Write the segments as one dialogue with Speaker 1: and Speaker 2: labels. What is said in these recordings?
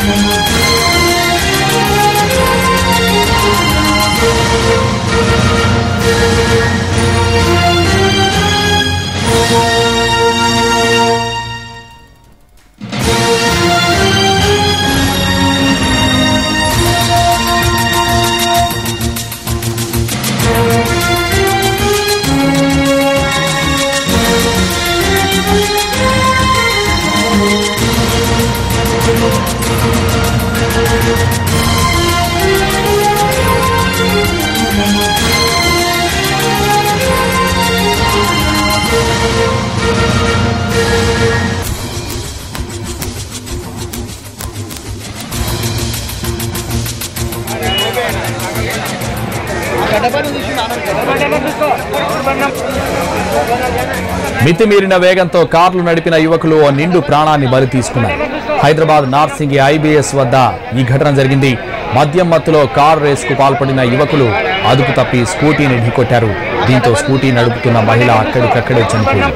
Speaker 1: మితిమీరిన వేగంతో కార్లు నడిపిన యువకులు ఓ నిండు ప్రాణాన్ని బలి తీసుకున్నారు హైదరాబాద్ నార్సింగి ఐబీఎస్ వద్ద ఈ ఘటన జరిగింది మద్యం మత్తులో కారు రేసుకు పాల్పడిన యువకులు అదుపు తప్పి స్కూటీని ఢీకొట్టారు దీంతో స్కూటీ నడుపుతున్న మహిళ అక్కడికక్కడే చనిపోయింది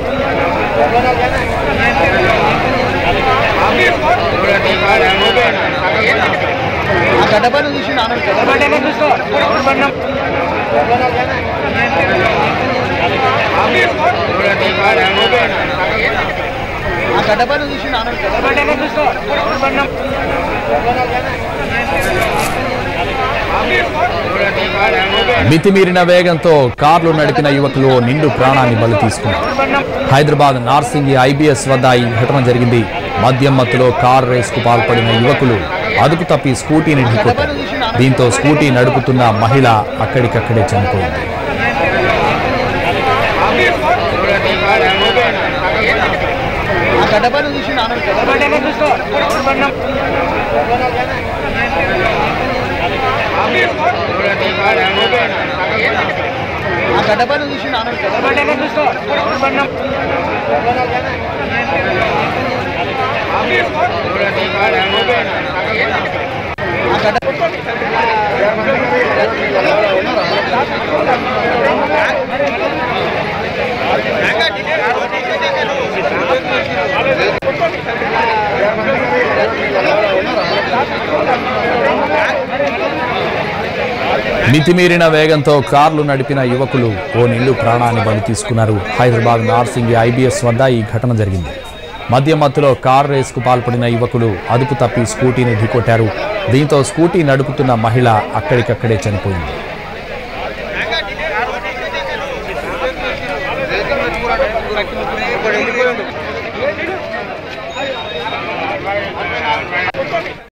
Speaker 1: మితిమీరిన వేగంతో కార్లు నడిపిన యువకులు ఓ నిండు ప్రాణాన్ని బలి తీసుకున్నారు హైదరాబాద్ నార్సింగి ఐబీఎస్ వద్ద ఈ ఘటన జరిగింది మద్యం మత్తులో కారు రేసుకు పాల్పడిన యువకులు అదుపు తప్పి స్కూటీని ఢీకొట్టారు దీంతో స్కూటీ నడుపుతున్న మహిళ అక్కడికక్కడే చనిపోయింది మితిమీరిన వేగంతో కార్లు నడిపిన యువకులు ఓ నిండు ప్రాణాన్ని బలి తీసుకున్నారు హైదరాబాద్ నార్సింగి ఐబీఎస్ వద్ద ఈ ఘటన జరిగింది మద్య మత్తులో కారు రేసుకు పాల్పడిన యువకులు అదుపు తప్పి స్కూటీని ఢీకొట్టారు దీంతో స్కూటీ నడుపుతున్న మహిళ అక్కడికక్కడే చనిపోయింది